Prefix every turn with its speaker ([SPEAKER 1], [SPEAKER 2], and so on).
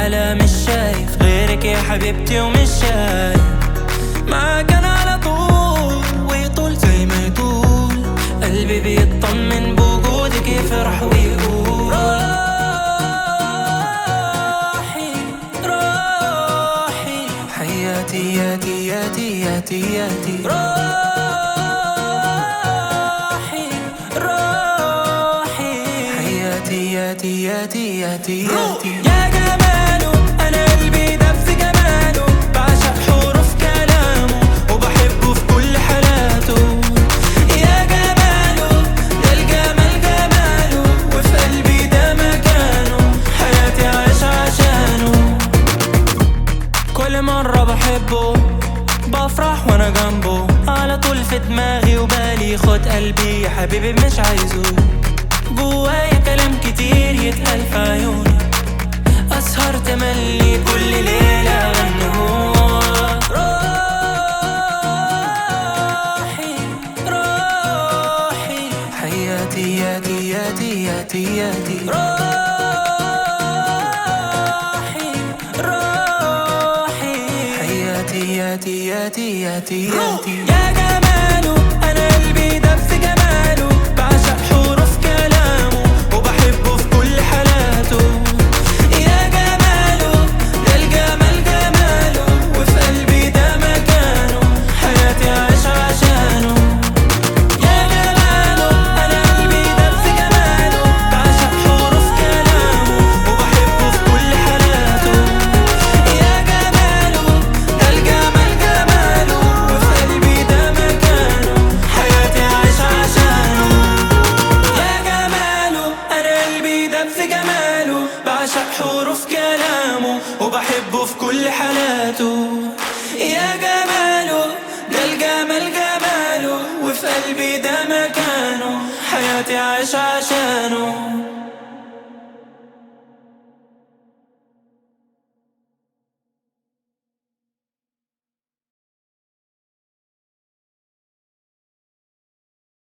[SPEAKER 1] لا مش شايف غيرك يا حبيبتي ومش شايف معاك انا على طول ويطول زي ما يطول قلبي بيطمن بوجودك يفرح ويقول روحي روحي حياتي ياتي ياتي ياتي ياتي روحي روحي حياتي ياتي ياتي ياتي ياتي يا جماله انا قلبي دب في جماله بعشق حروف كلامه وبحبه في كل حالاته يا جماله ده الجمال جماله وفي قلبي ده مكانه حياتي عايش عشانه كل مرة بحبه بفرح وانا جنبه على طول في دماغي وبالي خد قلبي يا حبيبي مش عايزه جوايا كلام كتير يتقال في عيوني اسهر تملي كل ليلة غنهو روحي روحي حياتي ياتي ياتي ياتي ياتي روحي روحي حياتي ياتي ياتي ياتي ياتي يا جماله انا قلبي دب في جماله بعشق حروف كلامه وبحبه في كل حالاته يا جماله ده الجمال جماله وفي قلبي ده مكانه حياتي عايش عشانه يا جماله انا قلبي دب في جماله بعشق حروف كلامه وبحبه في كل حالاته يا جماله ده الجمال جماله وفي قلبي ده مكانه حياتي عايش عشانه يا جماله انا قلبي دب في جماله بعشق حروف كلامه وبحبه في كل حالاته يا جماله ده الجمال جماله وفي قلبي ده مكانه حياتي عايش عشانه